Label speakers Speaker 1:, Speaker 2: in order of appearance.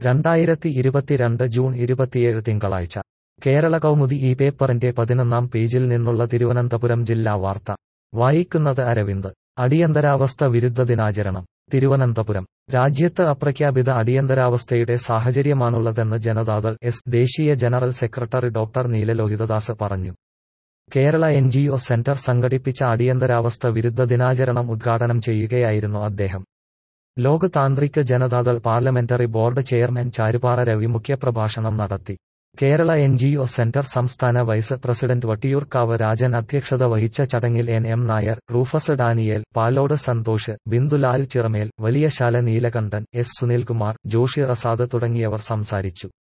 Speaker 1: രണ്ടായിരത്തി ഇരുപത്തിരണ്ട് ജൂൺ ഇരുപത്തിയേഴ് തിങ്കളാഴ്ച കേരള കൗമുദി ഈ പേപ്പറിന്റെ പതിനൊന്നാം പേജിൽ നിന്നുള്ള തിരുവനന്തപുരം ജില്ലാ വാർത്ത വായിക്കുന്നത് അരവിന്ദ് അടിയന്തരാവസ്ഥ വിരുദ്ധ ദിനാചരണം തിരുവനന്തപുരം രാജ്യത്ത് അപ്രഖ്യാപിത അടിയന്തരാവസ്ഥയുടെ സാഹചര്യമാണുള്ളതെന്ന് ജനതാദൾ എസ് ദേശീയ ജനറൽ സെക്രട്ടറി ഡോക്ടർ നീലലോഹിതദാസ് പറഞ്ഞു Kerala N G O centre സംഘടിപ്പിച്ച അടിയന്തരാവസ്ഥ വിരുദ്ധ ദിനാചരണം ഉദ്ഘാടനം ചെയ്യുകയായിരുന്നു അദ്ദേഹം Loktantrik Janata Dal parliamentary board chairman Charupara Ravi മുഖ്യപ്രഭാഷണം നടത്തി Kerala N G O centre സംസ്ഥാന വൈസ് പ്രസിഡന്റ് വട്ടിയൂർക്കാവ് രാജൻ അധ്യക്ഷത വഹിച്ച ചടങ്ങിൽ N M Nair Rufus Daniel Palode Santosh Bindulal Chiramel Valiyasala Neelakandan S Sunilkumar Joshi Rasad തുടങ്ങിയവർ സംസാരിച്ചു